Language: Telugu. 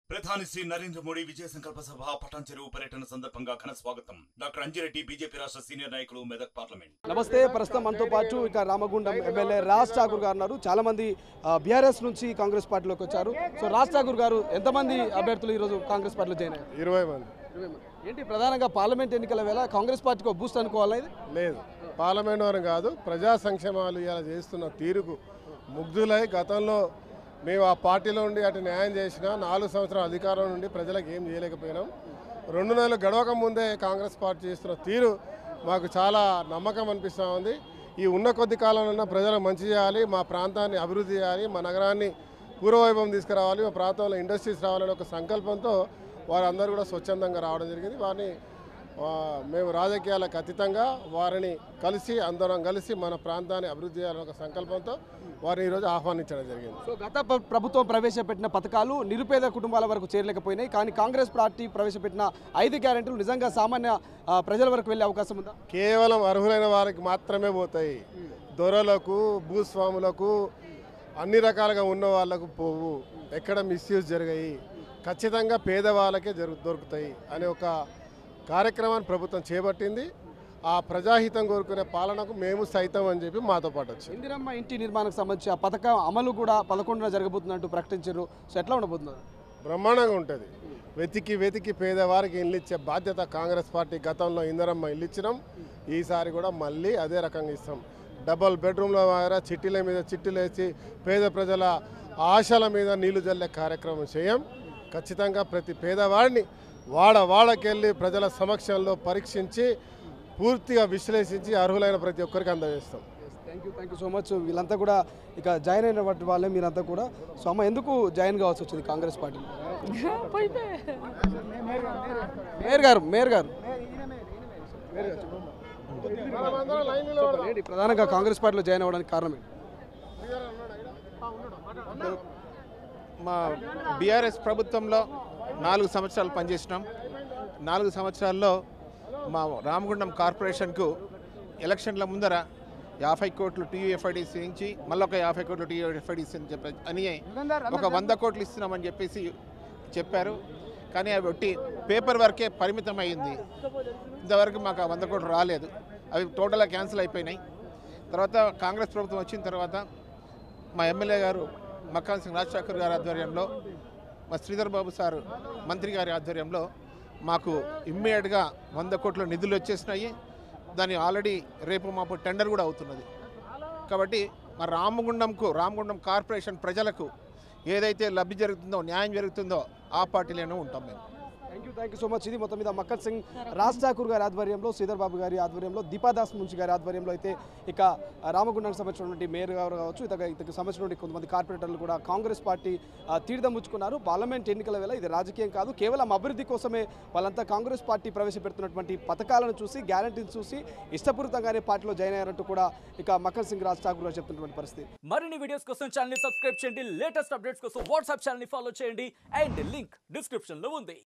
ప్రధాని శ్రీ నరేంద్ర మోడీ విజయ సంకల్ప సభ పటాన్ చెరువు పర్యటన సందర్భంగా ఘన స్వాగతం డాక్టర్ అంజిరెడ్డి బీజేపీ రాష్ట్ర సీనియర్ నాయకులు మెదక్ పార్లమెంట్ నమస్తే ప్రస్తుతం మనతో పాటు ఇక రామగుండం ఎమ్మెల్యే రాజ్ ఠాకూర్ గారు ఉన్నారు చాలా మంది బీఆర్ఎస్ నుంచి కాంగ్రెస్ పార్టీలోకి వచ్చారు సో రాజ్ ఠాకూర్ గారు ఎంతమంది అభ్యర్థులు ఈరోజు కాంగ్రెస్ పార్టీలో జాయిన్ అయ్యారు ఇరవై మంది ఏంటి ప్రధానంగా పార్లమెంట్ ఎన్నికల వేళ కాంగ్రెస్ పార్టీకి ఒక బూస్ట్ అనుకోవాలా ఇది లేదు పార్లమెంట్ వారం కాదు ప్రజా సంక్షేమాలు ఇలా చేస్తున్న తీరుకు ముగ్ధులై గతంలో మేము ఆ పార్టీలో ఉండి అటు న్యాయం చేసిన నాలుగు సంవత్సరాల అధికారం నుండి ప్రజలకు ఏం చేయలేకపోయినాం రెండు నెలలు గడవక ముందే కాంగ్రెస్ పార్టీ చేస్తున్న తీరు మాకు చాలా నమ్మకం అనిపిస్తూ ఉంది ఈ ఉన్న కొద్ది కాలంలో ప్రజలకు మంచి చేయాలి మా ప్రాంతాన్ని అభివృద్ధి చేయాలి మా నగరాన్ని పూర్వవైభవం తీసుకురావాలి మా ప్రాంతంలో ఇండస్ట్రీస్ రావాలనే ఒక సంకల్పంతో వారందరూ కూడా స్వచ్ఛందంగా రావడం జరిగింది వారిని ఆ, మేము రాజకీయాలకు అతీతంగా వారిని కలిసి అందరం కలిసి మన ప్రాంతాన్ని అభివృద్ధి చేయాలనే ఒక సంకల్పంతో వారిని ఈరోజు ఆహ్వానించడం జరిగింది సో గత ప్ర- ప్రభుత్వం ప్రవేశపెట్టిన పథకాలు నిరుపేద కుటుంబాల వరకు చేరలేకపోయినాయి కానీ కాంగ్రెస్ పార్టీ ప్రవేశపెట్టిన ఐదు గ్యారెంటీలు నిజంగా సామాన్య ఆ, ప్రజల వరకు వెళ్ళే అవకాశం ఉందా కేవలం అర్హులైన వారికి మాత్రమే పోతాయి దొరలకు భూస్వాములకు అన్ని రకాలుగా ఉన్న వాళ్ళకు పోవు ఎక్కడ మిస్యూజ్ జరిగాయి ఖచ్చితంగా పేదవాళ్ళకే జరుగు దొరుకుతాయి అనే ఒక కార్యక్రమాన్ని ప్రభుత్వం చేపట్టింది ఆ ప్రజాహితం కోరుకునే పాలనకు మేము సైతం అని చెప్పి మాతో పాటు వచ్చింది ఇందిరమ్మ ఇంటి నిర్మాణానికి సంబంధించి ఆ పథకం అమలు కూడా పదకొండున జరగబోతున్నట్టు ప్రకటించారు సో ఎట్లా ఉండబోతున్నారు బ్రహ్మాండంగా ఉంటుంది వెతికి వెతికి పేదవారికి ఇల్లు ఇచ్చే బాధ్యత కాంగ్రెస్ పార్టీ గతంలో ఇందరమ్మ ఇల్లు ఇచ్చినాం ఈసారి కూడా మళ్ళీ అదే రకంగా ఇస్తాం డబల్ బెడ్రూమ్ల ద్వారా చిట్టీల మీద చిట్టీలు వేసి పేద ప్రజల ఆశల మీద నీళ్లు జల్లే కార్యక్రమం చేయం ఖచ్చితంగా ప్రతి పేదవాడిని వాడ వాడకెళ్ళి ప్రజల సమక్షంలో పరీక్షించి పూర్తిగా విశ్లేషించి అర్హులైన ప్రతి ఒక్కరికి అందజేస్తాం thank you thank you so much వీళ్ళంతా కూడా ఇక జాయిన్ అయినటువంటి వాళ్ళే మీరంతా కూడా సో అమ్మ ఎందుకు జాయిన్ కావాల్సి వచ్చింది కాంగ్రెస్ పార్టీ మేయర్ గారు మేయర్ గారు ఏంటి ప్రధానంగా కాంగ్రెస్ పార్టీలో జాయిన్ అవ్వడానికి కారణం ఏంటి మా బీఆర్ఎస్ ప్రభుత్వంలో నాలుగు సంవత్సరాలు పనిచేసినాం నాలుగు సంవత్సరాల్లో మా రామగుండం కార్పొరేషన్కు ఎలక్షన్ల ముందర యాభై కోట్లు టీయూఎఫ్ఐడిసి నుంచి మళ్ళీ ఒక యాభై కోట్లు టీయూఎఫ్ఐడిసి అని చెప్పి అని ఒక వంద కోట్లు ఇస్తున్నామని చెప్పేసి చెప్పారు కానీ అవి ఒట్టి పేపర్ వర్కే పరిమితం అయ్యింది ఇంతవరకు మాకు ఆ వంద కోట్లు రాలేదు అవి టోటల్గా క్యాన్సిల్ అయిపోయినాయి తర్వాత కాంగ్రెస్ ప్రభుత్వం వచ్చిన తర్వాత మా ఎమ్మెల్యే గారు మక్కాన్ సింగ్ రాజశేఖర్ గారి ఆధ్వర్యంలో మా శ్రీధర్ బాబు సార్ మంత్రి గారి ఆధ్వర్యంలో మాకు ఇమ్మీడియట్గా వంద కోట్ల నిధులు వచ్చేసినాయి దాన్ని ఆల్రెడీ రేపు మాకు టెండర్ కూడా అవుతున్నది కాబట్టి మా రామగుండంకు రామగుండం కార్పొరేషన్ ప్రజలకు ఏదైతే లబ్ధి జరుగుతుందో న్యాయం జరుగుతుందో ఆ పార్టీలోనే ఉంటాం మేము thank you thank you so much ఇది మొత్తం మీద మక్కత్ సింగ్ రాజ్ ఠాకూర్ గారి ఆధ్వర్యంలో శ్రీధర్ బాబు గారి ఆధ్వర్యంలో దీపాదాస్ ముంచి గారి ఆధ్వర్యంలో అయితే ఇక రామగుండానికి సంబంధించినటువంటి మేయర్ గారు కావచ్చు ఇతక ఇతకు సంబంధించినటువంటి కొంతమంది కార్పొరేటర్లు కూడా కాంగ్రెస్ పార్టీ ఆ, తీర్థం పుచ్చుకున్నారు పార్లమెంట్ ఎన్నికల వేళ ఇది రాజకీయం కాదు కేవలం అభివృద్ధి కోసమే వాళ్ళంతా కాంగ్రెస్ పార్టీ ప్రవేశపెడుతున్నటువంటి పథకాలను చూసి గ్యారంటీని చూసి ఇష్టపూరితంగానే పార్టీలో జాయిన్ అయ్యారంటూ కూడా ఇక మక్కన్ సింగ్ రాజ్ ఠాకూర్ గారు చెప్తున్నటువంటి పరిస్థితి మరిన్ని వీడియోస్ కోసం ఛానల్ ని సబ్స్క్రైబ్ చేయండి లేటెస్ట్ అప్డేట్స్ కోసం వాట్సాప్ ఛానల్ ని ఫాలో చేయండి అండ్ లింక్ డిస్క్రిప్షన్ లో ఉంది